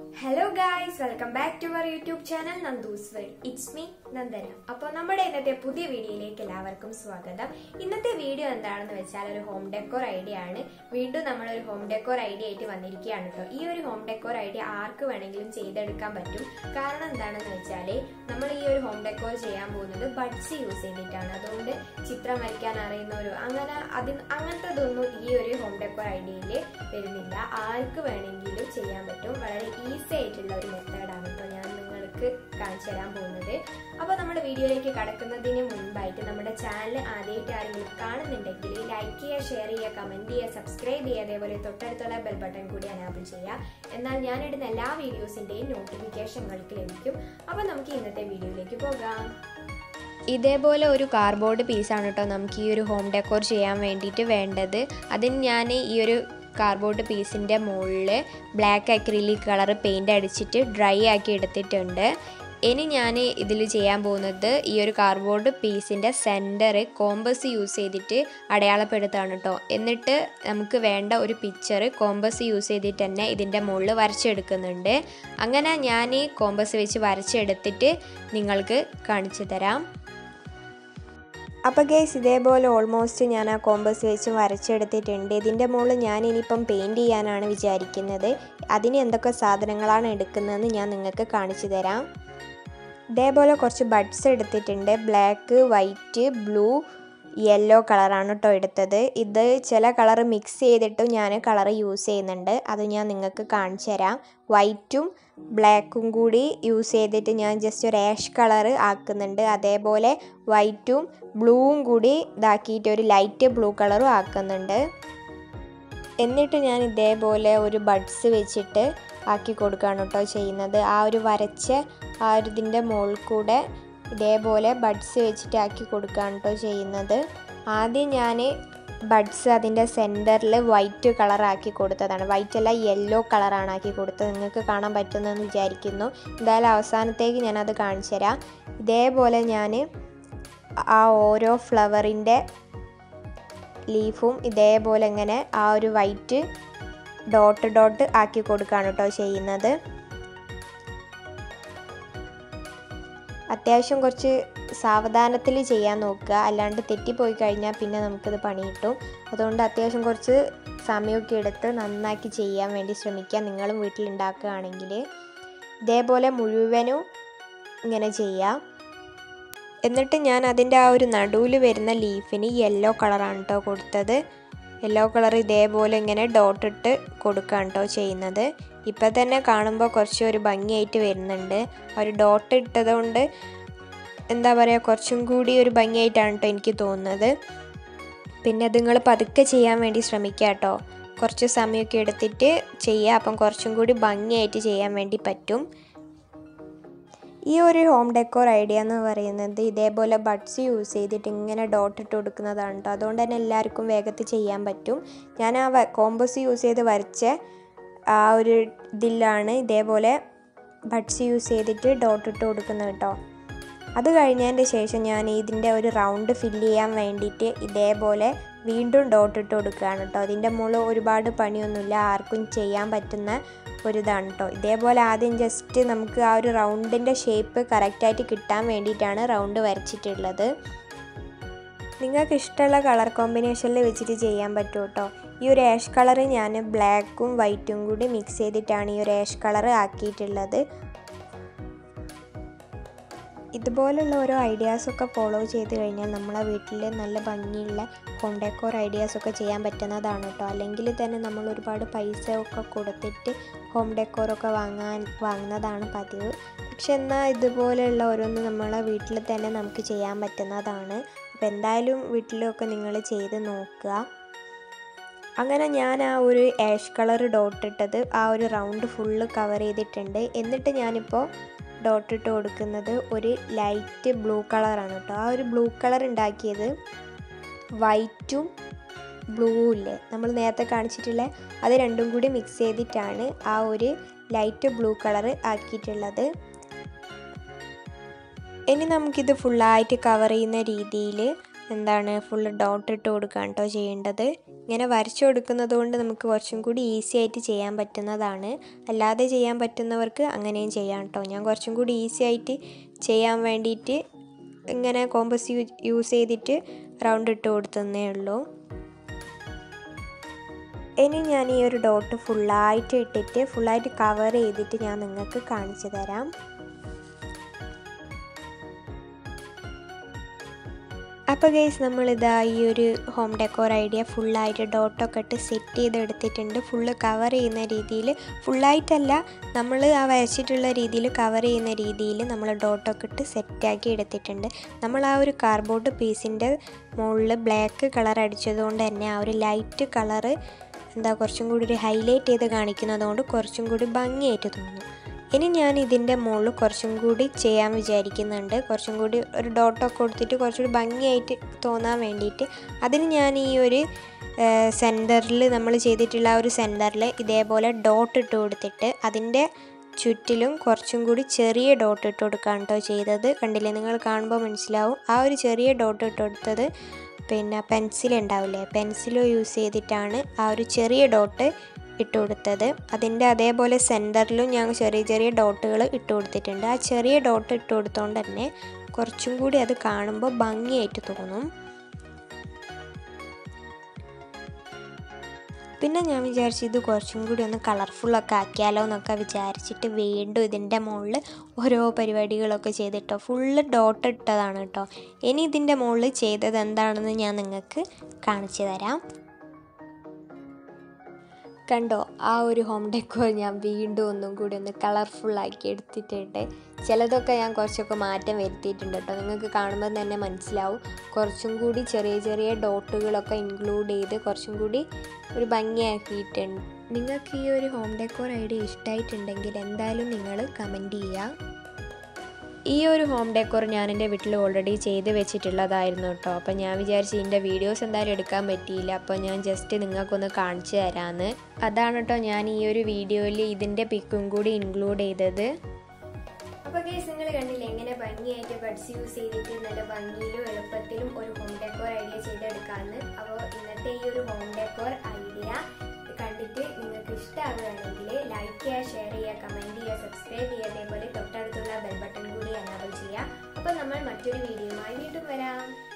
hello guys welcome back to our YouTube channel Nandu's world it's me Nandana അപ്പോൾ നമ്മുടെ ഇന്നത്തെ പുതിയ വീഡിയോയിലേക്ക് എല്ലാവർക്കും സ്വാഗതം ഇന്നത്തെ വീഡിയോ എന്താണെന്ന് വെച്ചാൽ ഒരു ഹോം ഡെക്കോർ ഐഡിയ ആണ് വീണ്ടും നമ്മൾ ഒരു ഹോം ഡെക്കോർ ഐഡിയ ആയിട്ട് വന്നിരിക്കുകയാണ് കേട്ടോ ഈ ഒരു ഹോം ഡെക്കോർ ഐഡിയ ആർക്ക് വേണമെങ്കിലും ചെയ്തെടുക്കാൻ പറ്റും കാരണം എന്താണെന്ന് വെച്ചാൽ നമ്മൾ ഈ ഒരു ഹോം ഡെക്കോർ ചെയ്യാൻ പോകുന്നത് ബഡ്സ് യൂസ് ചെയ്തിട്ടാണ് അതുകൊണ്ട് ചിത്രം വരയ്ക്കാൻ അറിയുന്നവരോ അങ്ങനെ അതിന് അങ്ങനത്തതൊന്നും ഈ ഒരു ഹോം ഡെക്കോർ ഐഡിയയിൽ വരുന്നില്ല ആർക്ക് വേണമെങ്കിലും ചെയ്യാൻ പറ്റും വളരെ ഈസി ആയിട്ടുള്ള ഒരു മെത്തേഡാണ് ഇപ്പോൾ ഞാൻ നിങ്ങൾക്ക് കാണിച്ചു തരാൻ പോകുന്നത് അപ്പോൾ നമ്മുടെ വീഡിയോയിലേക്ക് കടക്കുന്നതിന് മുൻപായിട്ട് നമ്മുടെ ചാനൽ ആദ്യമായിട്ട് ആരെങ്കിലും കാണുന്നുണ്ടെങ്കിൽ ലൈക്ക് ചെയ്യുക ഷെയർ ചെയ്യുക കമൻറ്റ് ചെയ്യുക സബ്സ്ക്രൈബ് ചെയ്യുക അതേപോലെ തൊട്ടടുത്തുള്ള ബെൽ ബട്ടൺ കൂടി അനാബിൾ ചെയ്യുക എന്നാൽ ഞാനിടുന്ന എല്ലാ വീഡിയോസിൻ്റെയും നോട്ടിഫിക്കേഷൻ നിങ്ങൾക്ക് ലഭിക്കും അപ്പോൾ നമുക്ക് ഇന്നത്തെ വീഡിയോയിലേക്ക് പോകാം ഇതേപോലെ ഒരു കാർഡ്ബോർഡ് പീസാണ് കേട്ടോ നമുക്ക് ഈ ഒരു ഹോം ഡെക്കോർ ചെയ്യാൻ വേണ്ടിയിട്ട് വേണ്ടത് അതിന് ഞാൻ ഈ ഒരു കാർഡ്ബോർഡ് പീസിൻ്റെ മുകളിൽ ബ്ലാക്ക് അക്രിലിക് കളർ പെയിൻ്റ് അടിച്ചിട്ട് ഡ്രൈ ആക്കി എടുത്തിട്ടുണ്ട് ഇനി ഞാൻ ഇതിൽ ചെയ്യാൻ പോകുന്നത് ഈ ഒരു കാർഡ്ബോർഡ് പീസിൻ്റെ സെൻറ്റർ കോമ്പസ് യൂസ് ചെയ്തിട്ട് അടയാളപ്പെടുത്താണ് കേട്ടോ എന്നിട്ട് നമുക്ക് വേണ്ട ഒരു പിക്ചർ കോമ്പസ് യൂസ് ചെയ്തിട്ട് തന്നെ ഇതിൻ്റെ മുകളിൽ വരച്ചെടുക്കുന്നുണ്ട് അങ്ങനെ ഞാൻ ഈ കോമ്പസ് വെച്ച് വരച്ചെടുത്തിട്ട് നിങ്ങൾക്ക് കാണിച്ചു തരാം അപ്പോൾ ഗേസ് ഇതേപോലെ ഓൾമോസ്റ്റ് ഞാൻ ആ കോമ്പസ് വെച്ച് വരച്ചെടുത്തിട്ടുണ്ട് ഇതിൻ്റെ മുകളിൽ ഞാൻ ഇനിയിപ്പം പെയിൻറ് ചെയ്യാനാണ് വിചാരിക്കുന്നത് അതിന് എന്തൊക്കെ സാധനങ്ങളാണ് എടുക്കുന്നതെന്ന് ഞാൻ നിങ്ങൾക്ക് കാണിച്ചു തരാം ഇതേപോലെ കുറച്ച് ബഡ്സ് എടുത്തിട്ടുണ്ട് ബ്ലാക്ക് വൈറ്റ് ബ്ലൂ യെല്ലോ കളറാണ് കേട്ടോ എടുത്തത് ഇത് ചില കളർ മിക്സ് ചെയ്തിട്ടും ഞാൻ കളർ യൂസ് ചെയ്യുന്നുണ്ട് അത് ഞാൻ നിങ്ങൾക്ക് കാണിച്ചു തരാം വൈറ്റും ബ്ലാക്കും കൂടി യൂസ് ചെയ്തിട്ട് ഞാൻ ജസ്റ്റ് ഒരു ആഷ് കളർ ആക്കുന്നുണ്ട് അതേപോലെ വൈറ്റും ബ്ലൂവും കൂടി ഇതാക്കിയിട്ട് ഒരു ലൈറ്റ് ബ്ലൂ കളറും ആക്കുന്നുണ്ട് എന്നിട്ട് ഞാൻ ഇതേപോലെ ഒരു ബഡ്സ് വെച്ചിട്ട് ആക്കി കൊടുക്കുകയാണ് കേട്ടോ ചെയ്യുന്നത് ആ ഒരു വരച്ച ആ ഒരു ഇതിൻ്റെ മുകളിൽ കൂടെ ഇതേപോലെ ബഡ്സ് വെച്ചിട്ട് ആക്കി കൊടുക്കുകയാണ് കേട്ടോ ചെയ്യുന്നത് ആദ്യം ഞാൻ ബഡ്സ് അതിൻ്റെ സെൻറ്ററിൽ വൈറ്റ് കളറാക്കി കൊടുത്തതാണ് വൈറ്റ് അല്ല യെല്ലോ കളറാണ് ആക്കി കൊടുത്തത് നിങ്ങൾക്ക് കാണാൻ പറ്റുമെന്ന് വിചാരിക്കുന്നു എന്തായാലും അവസാനത്തേക്ക് ഞാനത് കാണിച്ചു തരാം ഇതേപോലെ ഞാൻ ആ ഓരോ ഫ്ലവറിൻ്റെ ലീഫും ഇതേപോലെ ഇങ്ങനെ ആ ഒരു വൈറ്റ് ഡോട്ട് ഡോട്ട് ആക്കി കൊടുക്കുകയാണ് കേട്ടോ ചെയ്യുന്നത് അത്യാവശ്യം കുറച്ച് സാവധാനത്തിൽ ചെയ്യാൻ നോക്കുക അല്ലാണ്ട് തെറ്റിപ്പോയി കഴിഞ്ഞാൽ പിന്നെ നമുക്കിത് പണി കിട്ടും അതുകൊണ്ട് അത്യാവശ്യം കുറച്ച് സമയമൊക്കെ എടുത്ത് നന്നാക്കി ചെയ്യാൻ വേണ്ടി ശ്രമിക്കുക നിങ്ങളും വീട്ടിൽ ഉണ്ടാക്കുകയാണെങ്കിൽ ഇതേപോലെ മുഴുവനും ഇങ്ങനെ ചെയ്യാം എന്നിട്ട് ഞാൻ അതിൻ്റെ ആ ഒരു നടുവിൽ വരുന്ന ലീഫിന് യെല്ലോ കളറാണ് കേട്ടോ കൊടുത്തത് യെല്ലോ കളർ ഇതേപോലെ ഇങ്ങനെ ഡോട്ടിട്ട് കൊടുക്കുകയാണ് കേട്ടോ ചെയ്യുന്നത് ഇപ്പം തന്നെ കാണുമ്പോൾ കുറച്ച് ഒരു ഭംഗിയായിട്ട് വരുന്നുണ്ട് ഒരു ഡോട്ട് ഇട്ടതുകൊണ്ട് എന്താ പറയുക കുറച്ചും കൂടി ഒരു ഭംഗിയായിട്ടാണ് കേട്ടോ എനിക്ക് തോന്നുന്നത് പിന്നെ നിങ്ങൾ പതുക്കെ ചെയ്യാൻ വേണ്ടി ശ്രമിക്കുക കേട്ടോ കുറച്ച് സമയമൊക്കെ എടുത്തിട്ട് ചെയ്യുക അപ്പം കുറച്ചും കൂടി ഭംഗിയായിട്ട് ചെയ്യാൻ വേണ്ടി പറ്റും ഈ ഒരു ഹോം ഡെക്കോർ ഐഡിയ എന്ന് പറയുന്നത് ഇതേപോലെ ബഡ്സ് യൂസ് ചെയ്തിട്ട് ഇങ്ങനെ ഡോട്ട് ഇട്ട് കൊടുക്കുന്നതാണ് കേട്ടോ അതുകൊണ്ട് തന്നെ എല്ലാവർക്കും വേഗത്തിൽ ചെയ്യാൻ പറ്റും ഞാൻ ആ കോമ്പസ് യൂസ് ചെയ്ത് വരച്ച ആ ഒരു ഇതിലാണ് ഇതേപോലെ ബഡ്സ് യൂസ് ചെയ്തിട്ട് ഡോട്ട് ഇട്ട് കൊടുക്കുന്നത് കേട്ടോ അത് കഴിഞ്ഞതിൻ്റെ ശേഷം ഞാൻ ഇതിൻ്റെ ഒരു റൗണ്ട് ഫില്ല് ചെയ്യാൻ വേണ്ടിയിട്ട് ഇതേപോലെ വീണ്ടും ഡോട്ട് ഇട്ട് കൊടുക്കുകയാണ് കേട്ടോ അതിൻ്റെ മുകളിൽ ഒരുപാട് പണിയൊന്നുമില്ല ആർക്കും ചെയ്യാൻ പറ്റുന്ന ഒരിതാണ് കേട്ടോ ഇതേപോലെ ആദ്യം ജസ്റ്റ് നമുക്ക് ആ ഒരു റൗണ്ടിൻ്റെ ഷേപ്പ് കറക്റ്റായിട്ട് കിട്ടാൻ വേണ്ടിയിട്ടാണ് റൗണ്ട് വരച്ചിട്ടുള്ളത് നിങ്ങൾക്ക് ഇഷ്ടമുള്ള കളർ കോമ്പിനേഷനിൽ വെച്ചിട്ട് ചെയ്യാൻ പറ്റും കേട്ടോ ഈ ഒരു ആഷ് കളർ ഞാൻ ബ്ലാക്കും വൈറ്റും കൂടി മിക്സ് ചെയ്തിട്ടാണ് ഈ ഒരു ആഷ് കളർ ആക്കിയിട്ടുള്ളത് ഇതുപോലുള്ള ഓരോ ഐഡിയാസൊക്കെ ഫോളോ ചെയ്ത് കഴിഞ്ഞാൽ നമ്മളെ വീട്ടിൽ നല്ല ഭംഗിയുള്ള ഹോം ഡെക്കോർ ഐഡിയാസൊക്കെ ചെയ്യാൻ പറ്റുന്നതാണ് കേട്ടോ അല്ലെങ്കിൽ തന്നെ നമ്മൾ ഒരുപാട് പൈസ ഒക്കെ കൊടുത്തിട്ട് ഹോം ഡെക്കോറൊക്കെ വാങ്ങാൻ വാങ്ങുന്നതാണ് പതിവ് പക്ഷെ എന്നാൽ ഇതുപോലെയുള്ള ഓരോന്ന് നമ്മളെ വീട്ടിൽ തന്നെ നമുക്ക് ചെയ്യാൻ പറ്റുന്നതാണ് അപ്പോൾ എന്തായാലും വീട്ടിലൊക്കെ നിങ്ങൾ ചെയ്ത് നോക്കുക അങ്ങനെ ഞാൻ ആ ഒരു ആഷ് കളർ ഡോട്ട് ഇട്ടത് ആ ഒരു റൗണ്ട് ഫുള്ള് കവർ ചെയ്തിട്ടുണ്ട് എന്നിട്ട് ഞാനിപ്പോൾ ഡോട്ട് ഇട്ട് കൊടുക്കുന്നത് ഒരു ലൈറ്റ് ബ്ലൂ കളറാണ് കേട്ടോ ആ ഒരു ബ്ലൂ കളർ ഉണ്ടാക്കിയത് വൈറ്റും ബ്ലൂവും ഇല്ലേ നമ്മൾ നേരത്തെ കാണിച്ചിട്ടുള്ള അത് രണ്ടും കൂടി മിക്സ് ചെയ്തിട്ടാണ് ആ ഒരു ലൈറ്റ് ബ്ലൂ കളർ ആക്കിയിട്ടുള്ളത് ഇനി നമുക്കിത് ഫുള്ളായിട്ട് കവർ ചെയ്യുന്ന രീതിയിൽ എന്താണ് ഫുള്ള് ഡോട്ട് ഇട്ട് കൊടുക്കുകയാണ് കേട്ടോ ചെയ്യേണ്ടത് ഇങ്ങനെ വരച്ചു കൊടുക്കുന്നത് കൊണ്ട് നമുക്ക് കുറച്ചും കൂടി ഈസി ആയിട്ട് ചെയ്യാൻ പറ്റുന്നതാണ് അല്ലാതെ ചെയ്യാൻ പറ്റുന്നവർക്ക് അങ്ങനെയും ചെയ്യാം കേട്ടോ ഞാൻ കുറച്ചും കൂടി ഈസി ആയിട്ട് ചെയ്യാൻ വേണ്ടിയിട്ട് ഇങ്ങനെ കോമ്പസ് യൂസ് ചെയ്തിട്ട് റൗണ്ട് ഇട്ട് കൊടുത്തതേ ഉള്ളൂ ഇനി ഞാൻ ഈ ഒരു ഡോട്ട് ഫുള്ളായിട്ട് ഇട്ടിട്ട് ഫുള്ളായിട്ട് കവർ ചെയ്തിട്ട് ഞാൻ നിങ്ങൾക്ക് കാണിച്ചു തരാം അപ്പോൾ ഗൈസ് നമ്മളിതാ ഈ ഒരു ഹോം ഡെക്കോർ ഐഡിയ ഫുള്ളായിട്ട് ഡോട്ടൊക്കെ ഇട്ട് സെറ്റ് ചെയ്ത് എടുത്തിട്ടുണ്ട് ഫുള്ള് കവർ ചെയ്യുന്ന രീതിയിൽ ഫുള്ളായിട്ടല്ല നമ്മൾ ആ വരച്ചിട്ടുള്ള രീതിയിൽ കവർ ചെയ്യുന്ന രീതിയിൽ നമ്മൾ ഡോട്ടൊക്കെ ഇട്ട് സെറ്റാക്കി എടുത്തിട്ടുണ്ട് നമ്മൾ ആ ഒരു കാർഡ്ബോർഡ് പീസിൻ്റെ മുകളിൽ ബ്ലാക്ക് കളർ അടിച്ചതുകൊണ്ട് തന്നെ ആ ഒരു ലൈറ്റ് കളറ് എന്താ കുറച്ചും കൂടി ഒരു ഹൈലൈറ്റ് ചെയ്ത് കാണിക്കുന്നതുകൊണ്ട് കുറച്ചും കൂടി ഭംഗിയായിട്ട് തോന്നും ഇനി ഞാൻ ഇതിൻ്റെ മുകളിൽ കുറച്ചും കൂടി ചെയ്യാൻ വിചാരിക്കുന്നുണ്ട് കുറച്ചും കൂടി ഒരു ഡോട്ടൊക്കെ കൊടുത്തിട്ട് കുറച്ചുകൂടി ഭംഗിയായിട്ട് തോന്നാൻ വേണ്ടിയിട്ട് അതിന് ഞാൻ ഈ ഒരു സെൻറ്ററിൽ നമ്മൾ ചെയ്തിട്ടുള്ള ആ ഒരു സെൻറ്ററിൽ ഇതേപോലെ ഡോട്ട് ഇട്ട് കൊടുത്തിട്ട് അതിൻ്റെ ചുറ്റിലും കുറച്ചും കൂടി ചെറിയ ഡോട്ട് ഇട്ട് കൊടുക്കുകയാണ് കേട്ടോ ചെയ്തത് കണ്ടില്ലേ നിങ്ങൾ കാണുമ്പോൾ മനസ്സിലാവും ആ ഒരു ചെറിയ ഡോട്ട് ഇട്ട് കൊടുത്തത് പിന്നെ പെൻസിൽ ഉണ്ടാവില്ലേ പെൻസിൽ യൂസ് ചെയ്തിട്ടാണ് ആ ഒരു ചെറിയ ഡോട്ട് ഇട്ട് കൊടുത്തത് അതിൻ്റെ അതേപോലെ സെൻറ്ററിലും ഞാൻ ചെറിയ ചെറിയ ഡോട്ടുകൾ ഇട്ട് കൊടുത്തിട്ടുണ്ട് ആ ചെറിയ ഡോട്ട് ഇട്ട് കൊടുത്തോണ്ട് തന്നെ കുറച്ചും കൂടി അത് കാണുമ്പോൾ ഭംഗിയായിട്ട് തോന്നും പിന്നെ ഞാൻ വിചാരിച്ചു ഇത് കുറച്ചും കൂടി ഒന്ന് കളർഫുള്ളൊക്കെ ആക്കിയാലോ എന്നൊക്കെ വിചാരിച്ചിട്ട് വീണ്ടും ഇതിൻ്റെ മുകളിൽ ഓരോ പരിപാടികളൊക്കെ ചെയ്തിട്ടോ ഫുള്ള് ഡോട്ട് ഇട്ടതാണ് കേട്ടോ ഇനി ഇതിൻ്റെ മുകളിൽ ചെയ്തത് എന്താണെന്ന് ഞാൻ നിങ്ങൾക്ക് കാണിച്ചു തരാം കണ്ടോ ആ ഒരു ഹോം ഡെക്കോർ ഞാൻ വീണ്ടും ഒന്നും കൂടി ഒന്ന് കളർഫുള്ളാക്കി എടുത്തിട്ടുണ്ട് ചിലതൊക്കെ ഞാൻ കുറച്ചൊക്കെ മാറ്റം വരുത്തിയിട്ടുണ്ട് കേട്ടോ നിങ്ങൾക്ക് കാണുമ്പോൾ തന്നെ മനസ്സിലാവും കുറച്ചും കൂടി ചെറിയ ചെറിയ ഡോട്ടുകളൊക്കെ ഇൻക്ലൂഡ് ചെയ്ത് കുറച്ചും കൂടി ഒരു ഭംഗിയാക്കിയിട്ടുണ്ട് നിങ്ങൾക്ക് ഈ ഒരു ഹോം ഡെക്കോർ ഐഡിയ ഇഷ്ടമായിട്ടുണ്ടെങ്കിൽ എന്തായാലും നിങ്ങൾ കമൻറ്റ് ചെയ്യുക ഈ ഒരു ഹോം ഡെക്കോർ ഞാൻ എൻ്റെ വീട്ടിൽ ഓൾറെഡി ചെയ്ത് വെച്ചിട്ടുള്ളതായിരുന്നു കേട്ടോ അപ്പോൾ ഞാൻ വിചാരിച്ചു ഇതിൻ്റെ വീഡിയോസ് എന്തായാലും എടുക്കാൻ പറ്റിയില്ല അപ്പോൾ ഞാൻ ജസ്റ്റ് നിങ്ങൾക്കൊന്ന് കാണിച്ചു തരാമെന്ന് അതാണ് കേട്ടോ ഞാൻ ഈ ഒരു വീഡിയോയിൽ ഇതിൻ്റെ പിക്കും കൂടി ഇൻക്ലൂഡ് ചെയ്തത് അപ്പോൾ കേസ് നിങ്ങൾ കണ്ടില്ലേ എങ്ങനെ ഭംഗിയായിട്ട് ബഡ്സ് യൂസ് ചെയ്തിട്ട് നല്ല ഭംഗിയിലും എളുപ്പത്തിലും ഒരു ഹോം ഡെക്കോർ ഐഡിയ ചെയ്തെടുക്കാമെന്ന് അപ്പോൾ ഇന്നത്തെ ഈ ഒരു ഹോം ഡെക്കോർ ഐഡിയ കണ്ടിട്ട് നിങ്ങൾക്ക് ഇഷ്ടമാവുകയാണെങ്കിൽ ലൈക്ക് ചെയ്യുക ഷെയർ ചെയ്യുക കമൻറ്റ് ചെയ്യുക സബ്സ്ക്രൈബ് ചെയ്യുക അതേപോലെ തൊട്ടടുത്തുള്ള ബെൽ ബട്ടൺ കൂടി എനാബിൾ ചെയ്യുക അപ്പോൾ നമ്മൾ മറ്റൊരു വീഡിയോയുമായി വീണ്ടും വരാം